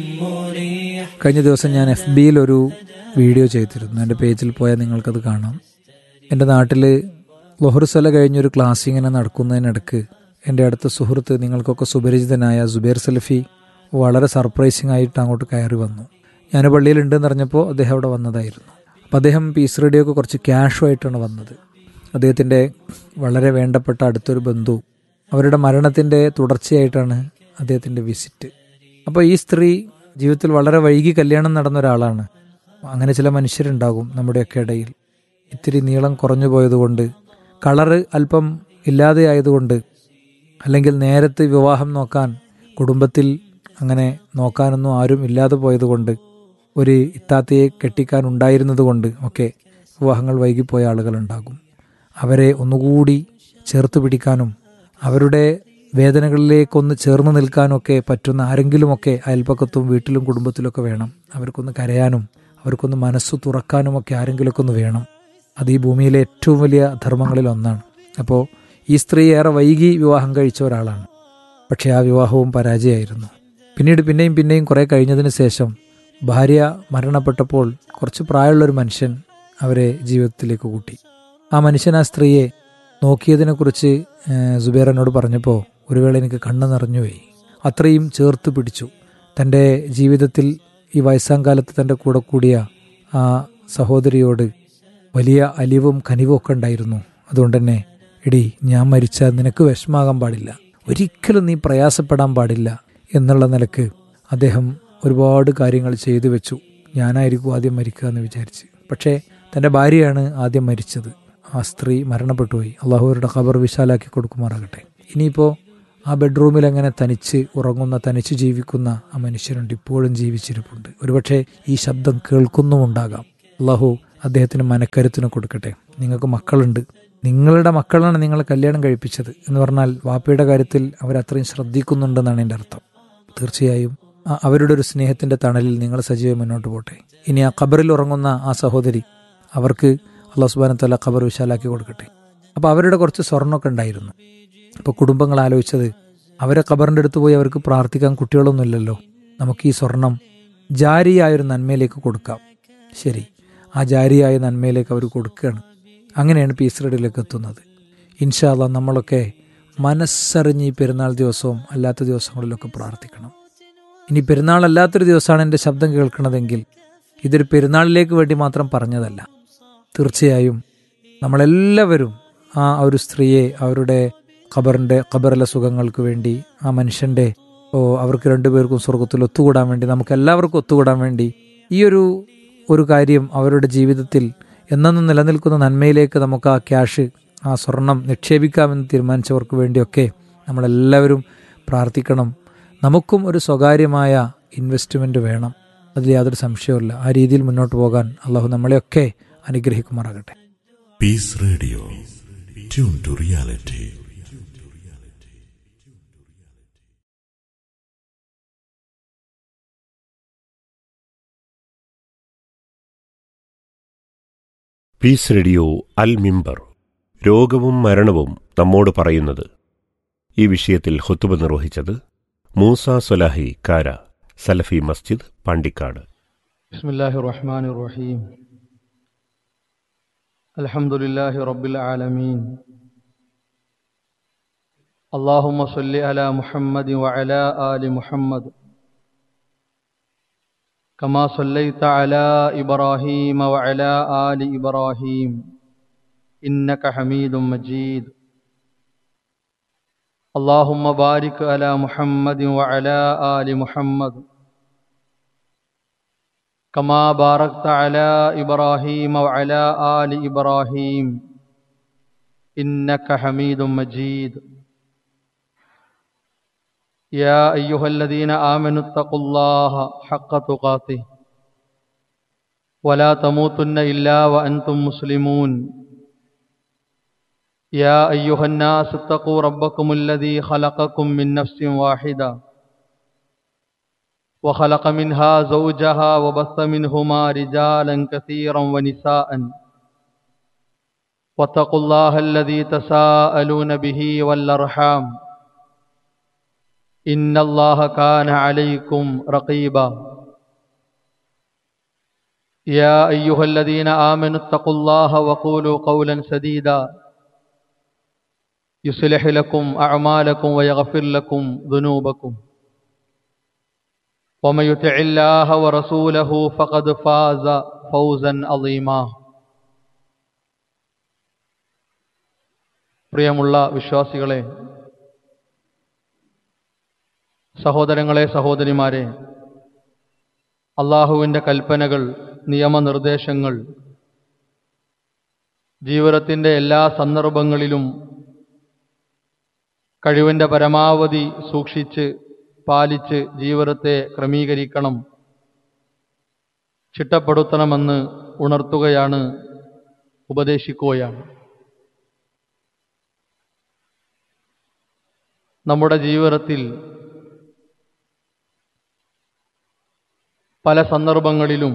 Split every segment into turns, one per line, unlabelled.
കഴിഞ്ഞ ദിവസം ഞാൻ എഫ് ബിയിൽ ഒരു വീഡിയോ ചെയ്തിരുന്നു എൻ്റെ പേജിൽ പോയാൽ നിങ്ങൾക്കത് കാണാം എൻ്റെ നാട്ടിൽ ലൊഹറുസല കഴിഞ്ഞൊരു ക്ലാസ് ഇങ്ങനെ നടക്കുന്നതിനിടക്ക് എൻ്റെ അടുത്ത സുഹൃത്ത് നിങ്ങൾക്കൊക്കെ സുപരിചിതനായ സുബൈർ സലഫി വളരെ സർപ്രൈസിംഗ് ആയിട്ട് അങ്ങോട്ട് കയറി വന്നു ഞാൻ പള്ളിയിലുണ്ടെന്ന് അറിഞ്ഞപ്പോൾ അദ്ദേഹം അവിടെ വന്നതായിരുന്നു അപ്പം അദ്ദേഹം പീസ് റേഡിയോക്ക് കുറച്ച് ക്യാഷുമായിട്ടാണ് വന്നത് അദ്ദേഹത്തിൻ്റെ വളരെ വേണ്ടപ്പെട്ട അടുത്തൊരു ബന്ധു അവരുടെ മരണത്തിൻ്റെ തുടർച്ചയായിട്ടാണ് അദ്ദേഹത്തിൻ്റെ വിസിറ്റ് അപ്പോൾ ഈ സ്ത്രീ ജീവിതത്തിൽ വളരെ വൈകി കല്യാണം നടന്ന ഒരാളാണ് അങ്ങനെ ചില മനുഷ്യരുണ്ടാകും നമ്മുടെയൊക്കെ ഇടയിൽ ഇത്തിരി നീളം കുറഞ്ഞു പോയതുകൊണ്ട് കളറ് അല്പം ഇല്ലാതെയായതുകൊണ്ട് അല്ലെങ്കിൽ നേരത്തെ വിവാഹം നോക്കാൻ കുടുംബത്തിൽ അങ്ങനെ നോക്കാനൊന്നും ആരും ഇല്ലാതെ പോയതുകൊണ്ട് ഒരു ഇത്താത്തയെ കെട്ടിക്കാൻ ഉണ്ടായിരുന്നത് ഒക്കെ വിവാഹങ്ങൾ വൈകിപ്പോയ ആളുകളുണ്ടാകും അവരെ ഒന്നുകൂടി ചേർത്ത് പിടിക്കാനും അവരുടെ വേദനകളിലേക്കൊന്ന് ചേർന്ന് നിൽക്കാനൊക്കെ പറ്റുന്ന ആരെങ്കിലുമൊക്കെ അയൽപ്പക്കത്തും വീട്ടിലും കുടുംബത്തിലൊക്കെ വേണം അവർക്കൊന്ന് കരയാനും അവർക്കൊന്ന് മനസ്സ് തുറക്കാനുമൊക്കെ ആരെങ്കിലുമൊക്കെ ഒന്ന് വേണം അത് ഈ ഭൂമിയിലെ ഏറ്റവും വലിയ ധർമ്മങ്ങളിൽ ഒന്നാണ് അപ്പോൾ ഈ സ്ത്രീ ഏറെ വൈകി വിവാഹം കഴിച്ച ഒരാളാണ് പക്ഷേ ആ വിവാഹവും പരാജയമായിരുന്നു പിന്നീട് പിന്നെയും പിന്നെയും കുറേ കഴിഞ്ഞതിന് ശേഷം ഭാര്യ മരണപ്പെട്ടപ്പോൾ കുറച്ച് പ്രായമുള്ളൊരു മനുഷ്യൻ അവരെ ജീവിതത്തിലേക്ക് കൂട്ടി ആ മനുഷ്യൻ ആ സ്ത്രീയെ നോക്കിയതിനെക്കുറിച്ച് സുബേർ എന്നോട് പറഞ്ഞപ്പോൾ ഒരു വേള എനിക്ക് കണ്ണ് നിറഞ്ഞുപോയി അത്രയും ചേർത്ത് പിടിച്ചു തൻ്റെ ജീവിതത്തിൽ ഈ വയസ്സാം കാലത്ത് തൻ്റെ കൂടെ കൂടിയ ആ സഹോദരിയോട് വലിയ അലിവും കനിവും ഒക്കെ ഉണ്ടായിരുന്നു അതുകൊണ്ട് തന്നെ എടി ഞാൻ മരിച്ചാൽ നിനക്ക് വിഷമാകാൻ പാടില്ല ഒരിക്കലും നീ പ്രയാസപ്പെടാൻ പാടില്ല എന്നുള്ള നിലക്ക് അദ്ദേഹം ഒരുപാട് കാര്യങ്ങൾ ചെയ്തു വെച്ചു ഞാനായിരിക്കും ആദ്യം മരിക്കുക എന്ന് വിചാരിച്ച് പക്ഷേ തൻ്റെ ഭാര്യയാണ് ആദ്യം മരിച്ചത് ആ സ്ത്രീ മരണപ്പെട്ടുപോയി അള്ളാഹുവരുടെ ഖബർ വിശാലാക്കി കൊടുക്കുമാറാകട്ടെ ഇനിയിപ്പോൾ ആ ബെഡ്റൂമിൽ അങ്ങനെ തനിച്ച് ഉറങ്ങുന്ന തനിച്ച് ജീവിക്കുന്ന ആ മനുഷ്യരുണ്ട് ഇപ്പോഴും ജീവിച്ചിരിപ്പുണ്ട് ഒരുപക്ഷെ ഈ ശബ്ദം കേൾക്കുന്നുമുണ്ടാകാം അള്ളാഹു അദ്ദേഹത്തിന് മനക്കരുത്തിന് കൊടുക്കട്ടെ നിങ്ങൾക്ക് മക്കളുണ്ട് നിങ്ങളുടെ മക്കളാണ് നിങ്ങളെ കല്യാണം കഴിപ്പിച്ചത് എന്ന് പറഞ്ഞാൽ വാപ്പയുടെ കാര്യത്തിൽ അവരത്രയും ശ്രദ്ധിക്കുന്നുണ്ടെന്നാണ് എൻ്റെ അർത്ഥം തീർച്ചയായും അവരുടെ ഒരു സ്നേഹത്തിന്റെ തണലിൽ നിങ്ങൾ സജീവം മുന്നോട്ട് പോട്ടെ ഇനി ആ ഖബറിൽ ഉറങ്ങുന്ന ആ സഹോദരി അവർക്ക് അള്ളാഹു സുബാന തല ഖബർ വിശാലാക്കി കൊടുക്കട്ടെ അപ്പോൾ അവരുടെ കുറച്ച് സ്വർണ്ണമൊക്കെ ഉണ്ടായിരുന്നു അപ്പോൾ കുടുംബങ്ങൾ ആലോചിച്ചത് അവരെ ഖബറിൻ്റെ അടുത്ത് പോയി അവർക്ക് പ്രാർത്ഥിക്കാൻ കുട്ടികളൊന്നുമില്ലല്ലോ നമുക്ക് ഈ സ്വർണം ജാരിയായൊരു നന്മയിലേക്ക് കൊടുക്കാം ശരി ആ ജാരിയായ നന്മയിലേക്ക് അവർ കൊടുക്കുകയാണ് അങ്ങനെയാണ് പീസ് റെഡിയിലേക്ക് എത്തുന്നത് ഇൻഷാല്ല നമ്മളൊക്കെ മനസ്സറിഞ്ഞ് ഈ പെരുന്നാൾ ദിവസവും അല്ലാത്ത ദിവസങ്ങളിലൊക്കെ പ്രാർത്ഥിക്കണം ഇനി പെരുന്നാൾ അല്ലാത്തൊരു ദിവസമാണ് എൻ്റെ ശബ്ദം കേൾക്കണതെങ്കിൽ ഇതൊരു പെരുന്നാളിലേക്ക് വേണ്ടി മാത്രം പറഞ്ഞതല്ല തീർച്ചയായും നമ്മളെല്ലാവരും ആ ഒരു സ്ത്രീയെ അവരുടെ ഖബറിൻ്റെ ഖബറിലെ സുഖങ്ങൾക്ക് വേണ്ടി ആ മനുഷ്യൻ്റെ ഓ അവർക്ക് രണ്ടുപേർക്കും സ്വർഗത്തിൽ ഒത്തുകൂടാൻ വേണ്ടി നമുക്ക് എല്ലാവർക്കും ഒത്തുകൂടാൻ വേണ്ടി ഈ ഒരു ഒരു കാര്യം അവരുടെ ജീവിതത്തിൽ എന്നെന്നും നിലനിൽക്കുന്ന നന്മയിലേക്ക് നമുക്ക് ആ ക്യാഷ് ആ സ്വർണം നിക്ഷേപിക്കാമെന്ന് തീരുമാനിച്ചവർക്ക് വേണ്ടിയൊക്കെ നമ്മളെല്ലാവരും പ്രാർത്ഥിക്കണം നമുക്കും ഒരു സ്വകാര്യമായ ഇൻവെസ്റ്റ്മെൻ്റ് വേണം അതിൽ യാതൊരു സംശയവുമില്ല ആ രീതിയിൽ മുന്നോട്ട് പോകാൻ അള്ളാഹു നമ്മളെയൊക്കെ അനുഗ്രഹിക്കുമാറാകട്ടെ
peace radio tune to reality
peace radio അൽ മിമ്പർ രോഗവും മരണവും നമ്മോട് പറയുന്നത് ഈ വിഷയത്തിൽ ഹുത്തുബ നിർവഹിച്ചത് മൂസ സൊലാഹി കാര സലഫി മസ്ജിദ് പാണ്ടിക്കാട്
بسم الله الرحمن الرحيم الحمد لله رب العالمين اللهم صل على محمد وعلى آل محمد كما صليت على إبراهيم وعلى آل إبراهيم إنك حميد مجيد اللهم بارك على محمد وعلى آل محمد كما باركت على إبراهيم وعلى آل إبراهيم إنك حميد مجيد يا أيها الذين آمنوا اتقوا الله حق تقاته ولا تموتن إلا وأنتم مسلمون يا أيها الناس اتقوا ربكم الذي خلقكم من نفس واحدة وخلق منها زوجها وبث منهما رجالا كثيرا ونساء واتقوا الله الذي تساءلون به والأرحام إن الله كان عليكم رقيبا يا أيها الذين آمنوا اتقوا الله وقولوا قولا سديدا يصلح لكم أعمالكم ويغفر لكم ذنوبكم ومن يطع الله ورسوله فقد فاز فوزا عظيما പ്രിയമുള്ള വിശ്വാസികളെ സഹോദരങ്ങളെ സഹോദരിമാരെ അള്ളാഹുവിൻ്റെ കൽപ്പനകൾ നിയമനിർദ്ദേശങ്ങൾ ജീവിതത്തിൻ്റെ എല്ലാ സന്ദർഭങ്ങളിലും കഴിവിൻ്റെ പരമാവധി സൂക്ഷിച്ച് പാലിച്ച് ജീവിതത്തെ ക്രമീകരിക്കണം ചിട്ടപ്പെടുത്തണമെന്ന് ഉണർത്തുകയാണ് ഉപദേശിക്കുകയാണ് നമ്മുടെ ജീവിതത്തിൽ പല സന്ദർഭങ്ങളിലും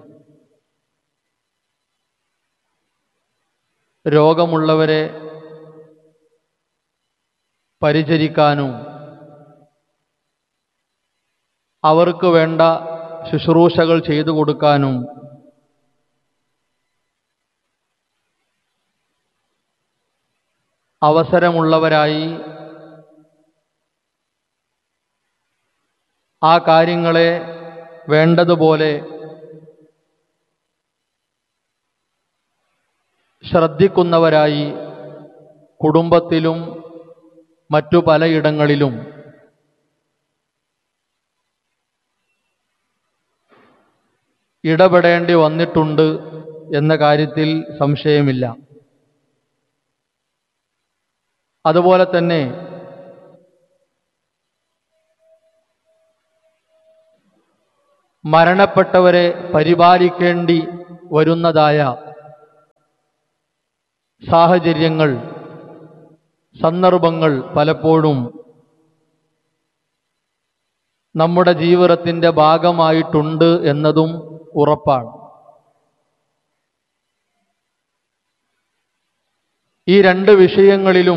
രോഗമുള്ളവരെ പരിചരിക്കാനും അവർക്ക് വേണ്ട ശുശ്രൂഷകൾ ചെയ്തു കൊടുക്കാനും അവസരമുള്ളവരായി ആ കാര്യങ്ങളെ വേണ്ടതുപോലെ ശ്രദ്ധിക്കുന്നവരായി കുടുംബത്തിലും മറ്റു പലയിടങ്ങളിലും ഇടപെടേണ്ടി വന്നിട്ടുണ്ട് എന്ന കാര്യത്തിൽ സംശയമില്ല അതുപോലെ തന്നെ മരണപ്പെട്ടവരെ പരിപാലിക്കേണ്ടി വരുന്നതായ സാഹചര്യങ്ങൾ സന്ദർഭങ്ങൾ പലപ്പോഴും നമ്മുടെ ജീവിതത്തിൻ്റെ ഭാഗമായിട്ടുണ്ട് എന്നതും ഉറപ്പാണ് ഈ രണ്ട് വിഷയങ്ങളിലും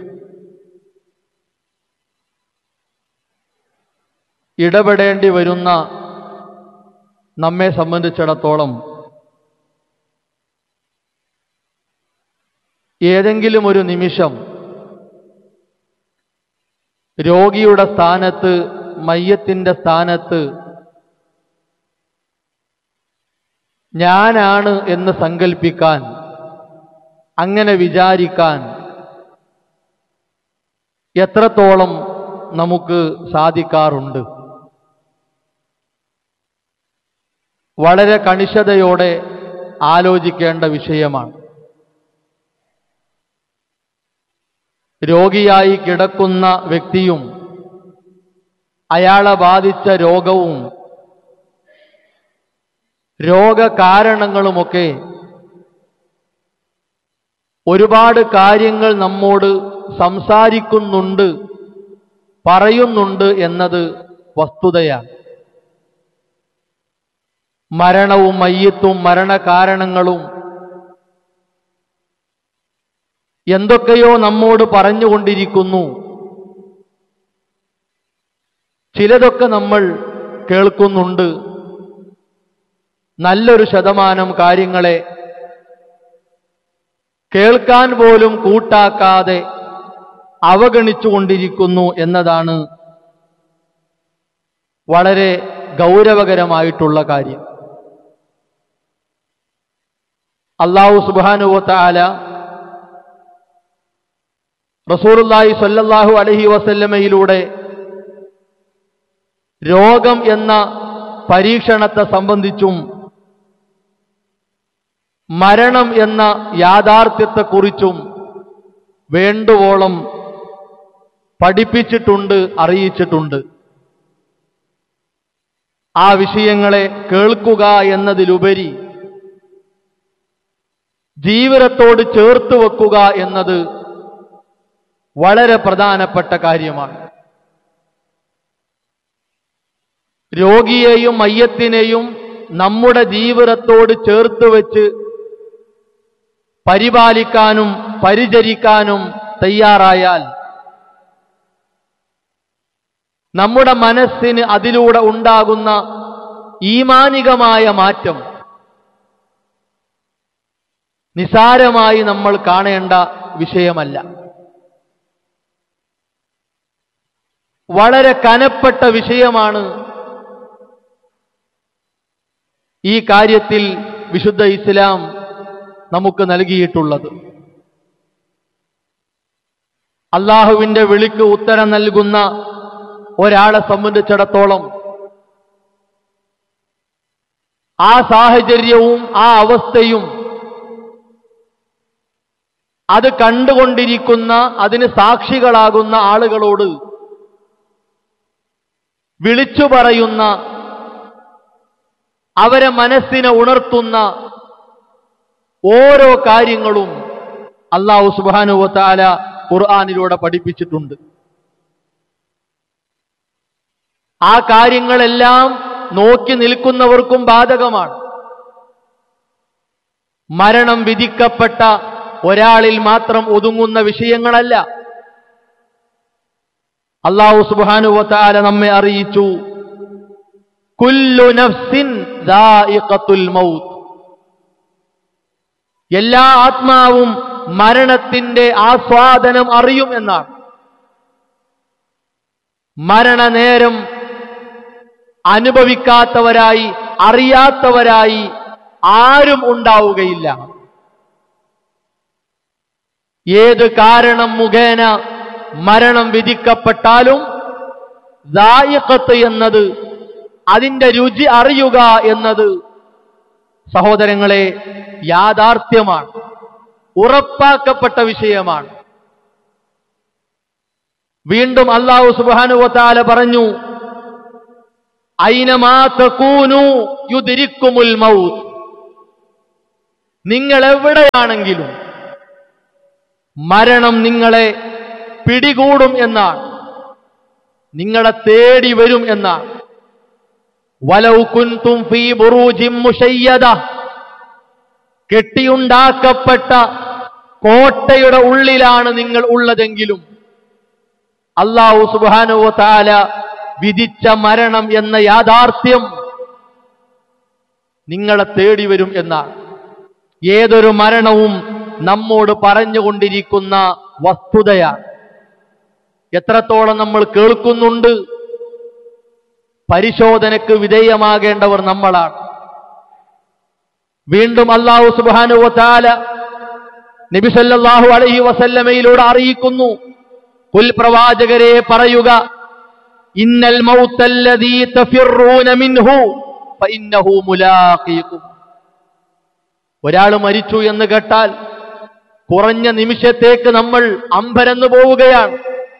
ഇടപെടേണ്ടി വരുന്ന നമ്മെ സംബന്ധിച്ചിടത്തോളം ഏതെങ്കിലും ഒരു നിമിഷം രോഗിയുടെ സ്ഥാനത്ത് മയ്യത്തിൻ്റെ സ്ഥാനത്ത് ഞാനാണ് എന്ന് സങ്കൽപ്പിക്കാൻ അങ്ങനെ വിചാരിക്കാൻ എത്രത്തോളം നമുക്ക് സാധിക്കാറുണ്ട് വളരെ കണിശതയോടെ ആലോചിക്കേണ്ട വിഷയമാണ് രോഗിയായി കിടക്കുന്ന വ്യക്തിയും അയാളെ ബാധിച്ച രോഗവും രോഗകാരണങ്ങളുമൊക്കെ ഒരുപാട് കാര്യങ്ങൾ നമ്മോട് സംസാരിക്കുന്നുണ്ട് പറയുന്നുണ്ട് എന്നത് വസ്തുതയാണ് മരണവും മയ്യത്തും മരണകാരണങ്ങളും എന്തൊക്കെയോ നമ്മോട് പറഞ്ഞുകൊണ്ടിരിക്കുന്നു ചിലതൊക്കെ നമ്മൾ കേൾക്കുന്നുണ്ട് നല്ലൊരു ശതമാനം കാര്യങ്ങളെ കേൾക്കാൻ പോലും കൂട്ടാക്കാതെ അവഗണിച്ചുകൊണ്ടിരിക്കുന്നു എന്നതാണ് വളരെ ഗൗരവകരമായിട്ടുള്ള കാര്യം അള്ളാഹു സുബാനുവത്താല റസൂറുല്ലാഹി സല്ലല്ലാഹു അലഹി വസല്ലമയിലൂടെ രോഗം എന്ന പരീക്ഷണത്തെ സംബന്ധിച്ചും മരണം എന്ന യാഥാർത്ഥ്യത്തെക്കുറിച്ചും വേണ്ടുവോളം പഠിപ്പിച്ചിട്ടുണ്ട് അറിയിച്ചിട്ടുണ്ട് ആ വിഷയങ്ങളെ കേൾക്കുക എന്നതിലുപരി ജീവിതത്തോട് ചേർത്ത് വെക്കുക എന്നത് വളരെ പ്രധാനപ്പെട്ട കാര്യമാണ് രോഗിയെയും മയ്യത്തിനെയും നമ്മുടെ ജീവിതത്തോട് ചേർത്ത് വെച്ച് പരിപാലിക്കാനും പരിചരിക്കാനും തയ്യാറായാൽ നമ്മുടെ മനസ്സിന് അതിലൂടെ ഉണ്ടാകുന്ന ഈമാനികമായ മാറ്റം നിസാരമായി നമ്മൾ കാണേണ്ട വിഷയമല്ല വളരെ കനപ്പെട്ട വിഷയമാണ് ഈ കാര്യത്തിൽ വിശുദ്ധ ഇസ്ലാം നമുക്ക് നൽകിയിട്ടുള്ളത് അള്ളാഹുവിന്റെ വിളിക്ക് ഉത്തരം നൽകുന്ന ഒരാളെ സംബന്ധിച്ചിടത്തോളം ആ സാഹചര്യവും ആ അവസ്ഥയും അത് കണ്ടുകൊണ്ടിരിക്കുന്ന അതിന് സാക്ഷികളാകുന്ന ആളുകളോട് വിളിച്ചു പറയുന്ന അവരെ മനസ്സിനെ ഉണർത്തുന്ന ഓരോ കാര്യങ്ങളും അള്ളാഹു സുബാനുവത്താല ഖുർആാനിലൂടെ പഠിപ്പിച്ചിട്ടുണ്ട് ആ കാര്യങ്ങളെല്ലാം നോക്കി നിൽക്കുന്നവർക്കും ബാധകമാണ് മരണം വിധിക്കപ്പെട്ട ഒരാളിൽ മാത്രം ഒതുങ്ങുന്ന വിഷയങ്ങളല്ല അള്ളാഹു സുബാനുവത്താല നമ്മെ അറിയിച്ചു കുല്ലു നഫ്സിൻ ദാഇഖത്തുൽ മൗത്ത് എല്ലാ ആത്മാവും മരണത്തിന്റെ ആസ്വാദനം അറിയും എന്നാണ് മരണനേരം അനുഭവിക്കാത്തവരായി അറിയാത്തവരായി ആരും ഉണ്ടാവുകയില്ല ഏത് കാരണം മുഖേന മരണം വിധിക്കപ്പെട്ടാലും ദായിക്കത്ത് എന്നത് അതിന്റെ രുചി അറിയുക എന്നത് സഹോദരങ്ങളെ യാഥാർത്ഥ്യമാണ് ഉറപ്പാക്കപ്പെട്ട വിഷയമാണ് വീണ്ടും അള്ളാഹു സുബാനുവത്താല പറഞ്ഞു ഐനമാ തകൂനു യുദിരിക്കുമുൽ മൗത്ത് നിങ്ങൾ എവിടെയാണെങ്കിലും മരണം നിങ്ങളെ പിടികൂടും എന്നാണ് നിങ്ങളെ തേടി വരും എന്നാണ് വലൗ കുൻതും ഫീ ബുറൂജിൻ മുശയ്യദ കെട്ടിയുണ്ടാക്കപ്പെട്ട കോട്ടയുടെ ഉള്ളിലാണ് നിങ്ങൾ ഉള്ളതെങ്കിലും അള്ളാഹു സുബാനുവ താല വിധിച്ച മരണം എന്ന യാഥാർത്ഥ്യം നിങ്ങളെ തേടി വരും എന്നാണ് ഏതൊരു മരണവും നമ്മോട് പറഞ്ഞുകൊണ്ടിരിക്കുന്ന വസ്തുതയാണ് എത്രത്തോളം നമ്മൾ കേൾക്കുന്നുണ്ട് പരിശോധനക്ക് വിധേയമാകേണ്ടവർ നമ്മളാണ് വീണ്ടും അള്ളാഹു സുബാനുവ താല നബിസല്ലാഹു അലഹി വസല്ലമയിലൂടെ അറിയിക്കുന്നു പുൽ പ്രവാചകരെ പറയുക ഇന്നൽ മൗത്തല്ലദീ തഫിറൂന മിൻഹു ഫഇന്നഹു മുലാഖീകും ഒരാൾ മരിച്ചു എന്ന് കേട്ടാൽ കുറഞ്ഞ നിമിഷത്തേക്ക് നമ്മൾ അമ്പരന്നു പോവുകയാണ്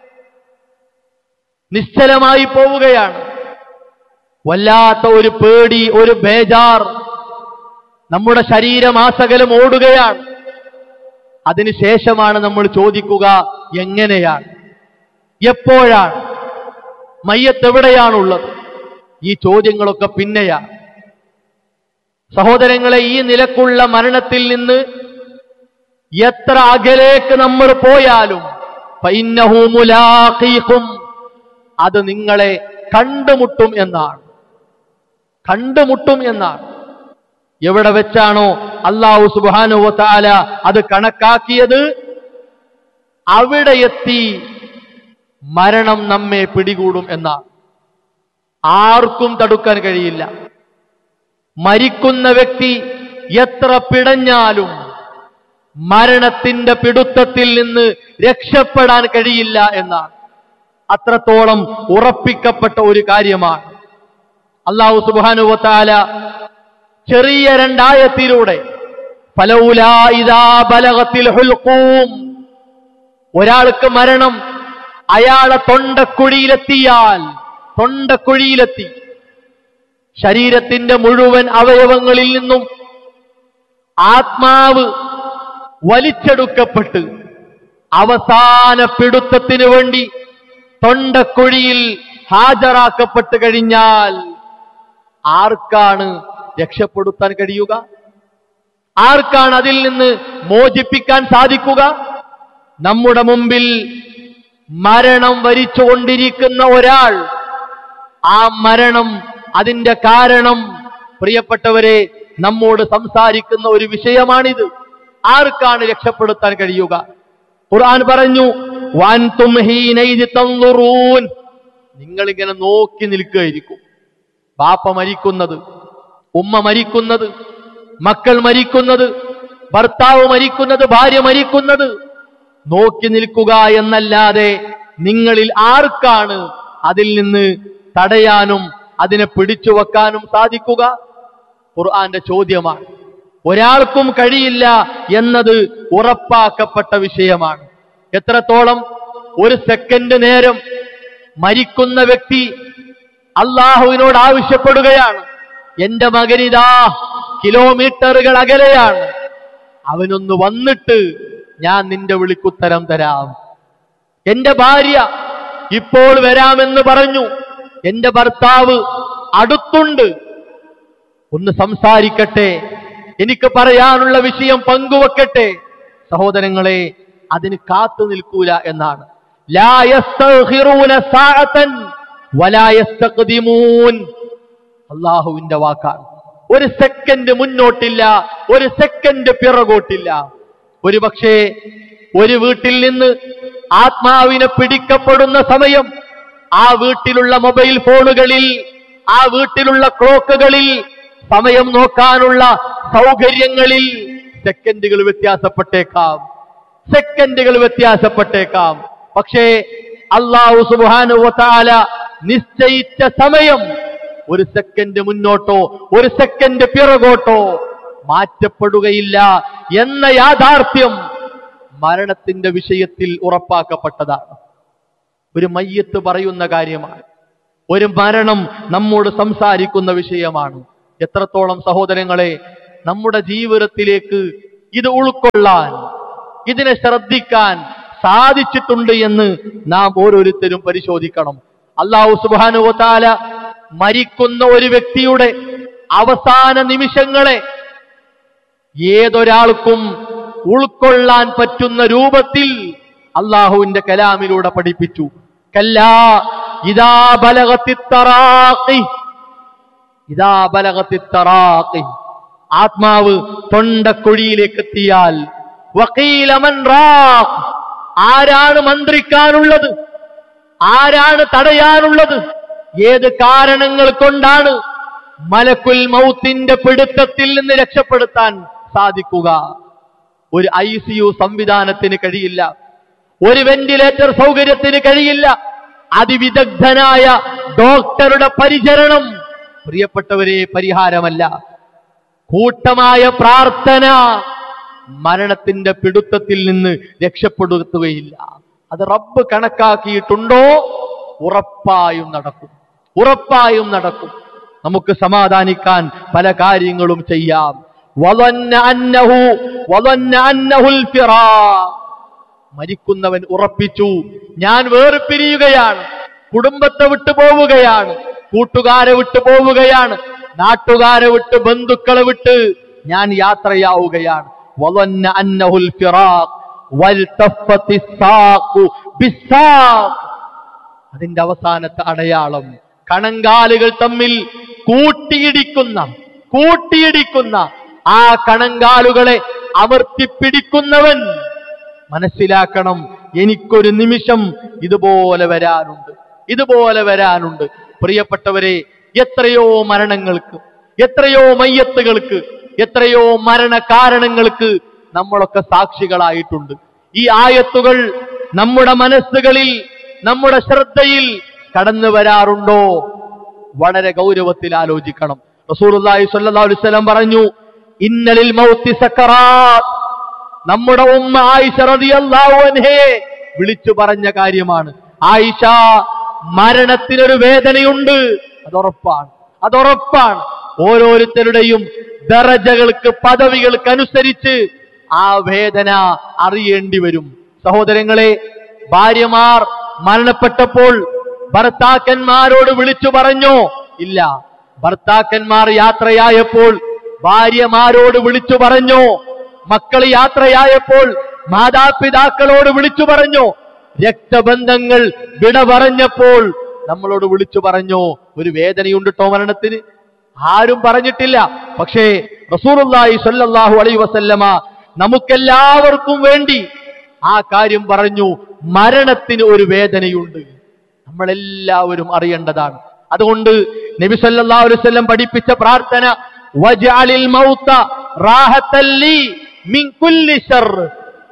നിശ്ചലമായി പോവുകയാണ് വല്ലാത്ത ഒരു പേടി ഒരു ബേജാർ നമ്മുടെ ശരീരമാസകലം ഓടുകയാണ് അതിനുശേഷമാണ് നമ്മൾ ചോദിക്കുക എങ്ങനെയാണ് എപ്പോഴാണ് മയ്യത്ത് എവിടെയാണുള്ളത് ഈ ചോദ്യങ്ങളൊക്കെ പിന്നെയാണ് സഹോദരങ്ങളെ ഈ നിലക്കുള്ള മരണത്തിൽ നിന്ന് എത്ര അകലേക്ക് നമ്മൾ പോയാലും ഫഇന്നഹു മുലാഖീഖും അത് നിങ്ങളെ കണ്ടുമുട്ടും എന്നാണ് കണ്ടുമുട്ടും എന്നാണ് എവിടെ വെച്ചാണോ അള്ളാഹു സുബാനുവ താല അത് കണക്കാക്കിയത് അവിടെ എത്തി മരണം നമ്മെ പിടികൂടും എന്നാണ് ആർക്കും തടുക്കാൻ കഴിയില്ല മരിക്കുന്ന വ്യക്തി എത്ര പിടഞ്ഞാലും മരണത്തിന്റെ പിടുത്തത്തിൽ നിന്ന് രക്ഷപ്പെടാൻ കഴിയില്ല എന്നാണ് അത്രത്തോളം ഉറപ്പിക്കപ്പെട്ട ഒരു കാര്യമാണ് അള്ളാഹു സുബാനുവത്താല ചെറിയ രണ്ടായത്തിലൂടെ ഫലൗലാ ഇദാ ബലഗത്തിൽ ഹുൽഖൂം ഒരാൾക്ക് മരണം അയാളെ തൊണ്ടക്കുഴിയിലെത്തിയാൽ തൊണ്ടക്കുഴിയിലെത്തി ശരീരത്തിന്റെ മുഴുവൻ അവയവങ്ങളിൽ നിന്നും ആത്മാവ് വലിച്ചെടുക്കപ്പെട്ട് അവസാന പിടുത്തത്തിനു വേണ്ടി തൊണ്ടക്കുഴിയിൽ ഹാജരാക്കപ്പെട്ട് കഴിഞ്ഞാൽ ആർക്കാണ് രക്ഷപ്പെടുത്താൻ കഴിയുക ആർക്കാണ് അതിൽ നിന്ന് മോചിപ്പിക്കാൻ സാധിക്കുക നമ്മുടെ മുമ്പിൽ മരണം വരിച്ചുകൊണ്ടിരിക്കുന്ന ഒരാൾ ആ മരണം അതിന്റെ കാരണം പ്രിയപ്പെട്ടവരെ നമ്മോട് സംസാരിക്കുന്ന ഒരു വിഷയമാണിത് ആർക്കാണ് രക്ഷപ്പെടുത്താൻ കഴിയുക ഖുർആൻ പറഞ്ഞു "വഅൻതും ഹീനൈദി തൻളുറൂൻ." നിങ്ങളിങ്ങനെ നോക്കി നിൽക്കുകയായിരിക്കും ബാപ്പ മരിക്കുന്നത് ഉമ്മ മരിക്കുന്നത് മക്കൾ മരിക്കുന്നത് ഭർത്താവ് മരിക്കുന്നത് ഭാര്യ മരിക്കുന്നത് നോക്കി നിൽക്കുക എന്നല്ലാതെ നിങ്ങളിൽ ആർക്കാണ് അതിൽ നിന്ന് തടയാനും അതിനെ പിടിച്ചു വെക്കാനും സാധിക്കുക ഖുർആന്റെ ചോദ്യമാണ് ഒരാൾക്കും കഴിയില്ല എന്നത് ഉറപ്പാക്കപ്പെട്ട വിഷയമാണ് എത്രത്തോളം ഒരു സെക്കൻഡ് നേരം മരിക്കുന്ന വ്യക്തി അള്ളാഹുവിനോട് ആവശ്യപ്പെടുകയാണ് എന്റെ മകനിതാ കിലോമീറ്ററുകൾ അകലെയാണ് അവനൊന്ന് വന്നിട്ട് ഞാൻ നിന്റെ വിളിക്കുത്തരം തരാം എന്റെ ഭാര്യ ഇപ്പോൾ വരാമെന്ന് പറഞ്ഞു എന്റെ ഭർത്താവ് അടുത്തുണ്ട് ഒന്ന് സംസാരിക്കട്ടെ എനിക്ക് പറയാനുള്ള വിഷയം പങ്കുവെക്കട്ടെ സഹോദരങ്ങളെ അതിന് കാത്തു നിൽക്കൂല എന്നാണ് ലാ യസ്തഗ്ഹിറൂന സാഅതൻ വലാ യസ്തഖ്ദിമൂൻ അള്ളാഹുവിന്റെ വാക്കാണ് ഒരു സെക്കൻഡ് മുന്നോട്ടില്ല ഒരു സെക്കൻഡ് പിറകോട്ടില്ല ഒരു പക്ഷേ ഒരു വീട്ടിൽ നിന്ന് ആത്മാവിനെ പിടിക്കപ്പെടുന്ന സമയം ആ വീട്ടിലുള്ള മൊബൈൽ ഫോണുകളിൽ ആ വീട്ടിലുള്ള ക്ലോക്കുകളിൽ സമയം നോക്കാനുള്ള സൗകര്യങ്ങളിൽ സെക്കൻഡുകൾ വ്യത്യാസപ്പെട്ടേക്കാം സെക്കൻഡുകൾ വ്യത്യാസപ്പെട്ടേക്കാം പക്ഷേ അള്ളാഹു സുബാനുവത്താല നിശ്ചയിച്ച സമയം ഒരു സെക്കൻഡ് മുന്നോട്ടോ ഒരു സെക്കൻഡ് പിറകോട്ടോ മാറ്റപ്പെടുകയില്ല എന്ന യാഥാർത്ഥ്യം മരണത്തിന്റെ വിഷയത്തിൽ ഉറപ്പാക്കപ്പെട്ടതാണ് ഒരു മയ്യത്ത് പറയുന്ന കാര്യമാണ് ഒരു മരണം നമ്മോട് സംസാരിക്കുന്ന വിഷയമാണ് എത്രത്തോളം സഹോദരങ്ങളെ നമ്മുടെ ജീവിതത്തിലേക്ക് ഇത് ഉൾക്കൊള്ളാൻ ഇതിനെ ശ്രദ്ധിക്കാൻ സാധിച്ചിട്ടുണ്ട് എന്ന് നാം ഓരോരുത്തരും പരിശോധിക്കണം അള്ളാഹു സുബാനുവത്താല മരിക്കുന്ന ഒരു വ്യക്തിയുടെ അവസാന നിമിഷങ്ങളെ ഏതൊരാൾക്കും ഉൾക്കൊള്ളാൻ പറ്റുന്ന രൂപത്തിൽ അള്ളാഹുവിന്റെ കലാമിലൂടെ പഠിപ്പിച്ചു കല്ലാ ഇതാ ബലകത്തിത്തറാക്കി ഇതാ ബലകത്തിത്തറാക്കി ആത്മാവ് തൊണ്ടക്കുഴിയിലേക്ക് എത്തിയാൽ വക്കീലമൻ റാഖ് ആരാണ് മന്ത്രിക്കാനുള്ളത് ആരാണ് തടയാനുള്ളത് ഏത് കാരണങ്ങൾ കൊണ്ടാണ് മലക്കുൽ മൗത്തിന്റെ പിടുത്തത്തിൽ നിന്ന് രക്ഷപ്പെടുത്താൻ സാധിക്കുക ഒരു ഐ സി യു സംവിധാനത്തിന് കഴിയില്ല ഒരു വെന്റിലേറ്റർ സൗകര്യത്തിന് കഴിയില്ല അതിവിദഗ്ധനായ ഡോക്ടറുടെ പരിചരണം പ്രിയപ്പെട്ടവരെ പരിഹാരമല്ല കൂട്ടമായ പ്രാർത്ഥന മരണത്തിന്റെ പിടുത്തത്തിൽ നിന്ന് രക്ഷപ്പെടുത്തുകയില്ല അത് റബ്ബ് കണക്കാക്കിയിട്ടുണ്ടോ ഉറപ്പായും നടക്കും ഉറപ്പായും നടക്കും നമുക്ക് സമാധാനിക്കാൻ പല കാര്യങ്ങളും ചെയ്യാം വظن أنه وظن أنه الفراق മരിക്കുന്നവൻ ഉറപ്പിച്ചു ഞാൻ വേർപിരിയുകയാണ് കുടുംബത്തെ വിട്ടു പോവുകയാണ് കൂട്ടുകാരെ വിട്ടു പോവുകയാണ് നാട്ടുകാരെ വിട്ട് ബന്ധുക്കളെ വിട്ട് ഞാൻ യാത്രയാവുകയാണ് വظن أنه الفراق والتفت الساق بالساق അതിന്റെ അവസാനത്തെ അടയാളം കണങ്കാലുകൾ തമ്മിൽ കൂട്ടിയിടിക്കുന്ന കൂട്ടിയിടിക്കുന്ന ആ കണങ്കാലുകളെ അമർത്തിപ്പിടിക്കുന്നവൻ മനസ്സിലാക്കണം എനിക്കൊരു നിമിഷം ഇതുപോലെ വരാനുണ്ട് ഇതുപോലെ വരാനുണ്ട് പ്രിയപ്പെട്ടവരെ എത്രയോ മരണങ്ങൾക്ക് എത്രയോ മയ്യത്തുകൾക്ക് എത്രയോ മരണ കാരണങ്ങൾക്ക് നമ്മളൊക്കെ സാക്ഷികളായിട്ടുണ്ട് ഈ ആയത്തുകൾ നമ്മുടെ മനസ്സുകളിൽ നമ്മുടെ ശ്രദ്ധയിൽ കടന്നു വരാറുണ്ടോ വളരെ ഗൗരവത്തിൽ ആലോചിക്കണം റസൂലുള്ളാഹി സ്വല്ലല്ലാഹു അലൈഹി വസല്ലം പറഞ്ഞു ഇന്നലിൽ മൗത്തി സക്കറാത്ത് നമ്മുടെ ഉമ്മ ആയിഷ റളിയല്ലാഹു അൻഹയെ വിളിച്ചു പറഞ്ഞ കാര്യമാണ് ആയിഷ മരണത്തിനൊരു വേദനയുണ്ട് അതുറപ്പാണ് അതുറപ്പാണ് ഓരോരുത്തരുടെയും ദറജകൾക്ക് പദവികൾക്ക് അനുസരിച്ച് ആ വേദന അറിയേണ്ടി വരും സഹോദരങ്ങളെ ഭാര്യമാർ മരണപ്പെട്ടപ്പോൾ ഭർത്താക്കന്മാരോട് വിളിച്ചു പറഞ്ഞോ ഇല്ല ഭർത്താക്കന്മാർ യാത്രയായപ്പോൾ ഭാര്യമാരോട് വിളിച്ചു പറഞ്ഞോ മക്കൾ യാത്രയായപ്പോൾ മാതാപിതാക്കളോട് വിളിച്ചു പറഞ്ഞോ രക്തബന്ധങ്ങൾ വിട പറഞ്ഞപ്പോൾ നമ്മളോട് വിളിച്ചു പറഞ്ഞോ ഒരു വേദനയുണ്ട് ട്ടോ മരണത്തിന് ആരും പറഞ്ഞിട്ടില്ല പക്ഷേ റസൂലുള്ളാഹി സ്വല്ലല്ലാഹു അലൈഹി വസല്ലമ നമുക്കെല്ലാവർക്കും വേണ്ടി ആ കാര്യം പറഞ്ഞു മരണത്തിന് ഒരു വേദനയുണ്ട് നമ്മളെല്ലാവരും അറിയേണ്ടതാണ് അതുകൊണ്ട് നബി സല്ലല്ലാഹു അലൈഹി വസല്ലം പഠിപ്പിച്ച പ്രാർത്ഥന വജഅലിൽ മൗത റാഹത്തൻ ലീ മിൻ കുല്ലി ശർറ്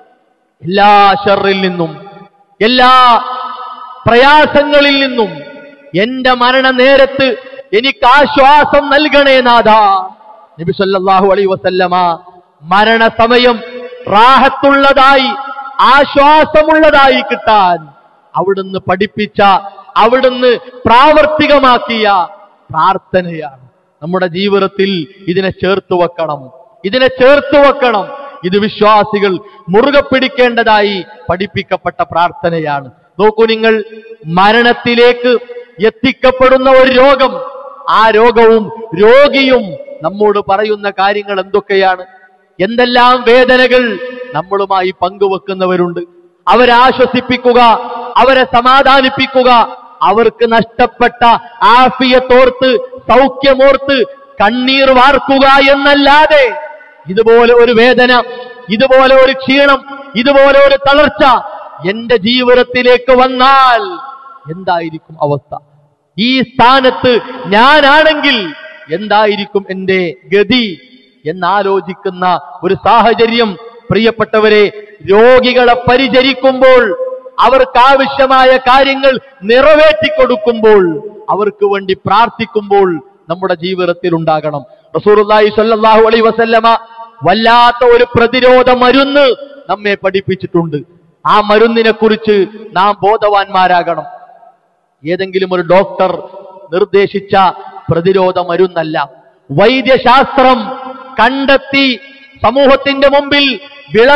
എല്ലാ ഷറിൽ നിന്നും എല്ലാ പ്രയാസങ്ങളിൽ നിന്നും എന്റെ മരണ നേരത്ത് എനിക്ക് ആശ്വാസം നൽകണേ നാഥ നബി സല്ലല്ലാഹു അലൈഹി വസല്ലമ മരണസമയം റാഹത്തുള്ളതായി ആശ്വാസമുള്ളതായി കിട്ടാൻ അവിടുന്ന് പഠിപ്പിച്ച അവിടുന്ന് പ്രാവർത്തികമാക്കിയ പ്രാർത്ഥനയാണ് നമ്മുടെ ജീവിതത്തിൽ ഇതിനെ ചേർത്ത് വെക്കണം ഇതിനെ ചേർത്ത് വെക്കണം ഇത് വിശ്വാസികൾ മുറുകെ പിടിക്കേണ്ടതായി പഠിപ്പിക്കപ്പെട്ട പ്രാർത്ഥനയാണ് നോക്കൂ നിങ്ങൾ മരണത്തിലേക്ക് എത്തിക്കപ്പെടുന്ന ഒരു രോഗം ആ രോഗവും രോഗിയും നമ്മോട് പറയുന്ന കാര്യങ്ങൾ എന്തൊക്കെയാണ് എന്തെല്ലാം വേദനകൾ നമ്മളുമായി പങ്കുവെക്കുന്നവരുണ്ട് അവരെ ആശ്വസിപ്പിക്കുക അവരെ സമാധാനിപ്പിക്കുക അവർക്ക് നഷ്ടപ്പെട്ട ആഫിയത്തോർത്ത് സൗഖ്യമോർത്ത് കണ്ണീർ വാർക്കുക എന്നല്ലാതെ ഇതുപോലെ ഒരു വേദന ഇതുപോലെ ഒരു ക്ഷീണം ഇതുപോലെ ഒരു തളർച്ച എന്റെ ജീവിതത്തിലേക്ക് വന്നാൽ എന്തായിരിക്കും അവസ്ഥ ഈ സ്ഥാനത്ത് ഞാനാണെങ്കിൽ എന്തായിരിക്കും എന്റെ ഗതി എന്നാലോചിക്കുന്ന ഒരു സാഹചര്യം പ്രിയപ്പെട്ടവരെ രോഗികളെ പരിചരിക്കുമ്പോൾ അവർക്ക് ആവശ്യമായ കാര്യങ്ങൾ നിറവേറ്റി കൊടുക്കുമ്പോൾ അവർക്ക് വേണ്ടി പ്രാർത്ഥിക്കുമ്പോൾ നമ്മുടെ ജീവിതത്തിൽ ഉണ്ടാകണം റസൂറുല്ലാഹി സ്വല്ലല്ലാഹു അലൈഹി വസല്ലമ വല്ലാത്ത ഒരു പ്രതിരോധ മരുന്ന് നമ്മെ പഠിപ്പിച്ചിട്ടുണ്ട് ആ മരുന്നിനെ കുറിച്ച് നാം ബോധവാന്മാരാകണം ഏതെങ്കിലും ഒരു ഡോക്ടർ നിർദ്ദേശിച്ച പ്രതിരോധ മരുന്നല്ല വൈദ്യശാസ്ത്രം കണ്ടെത്തി സമൂഹത്തിന്റെ മുമ്പിൽ വിള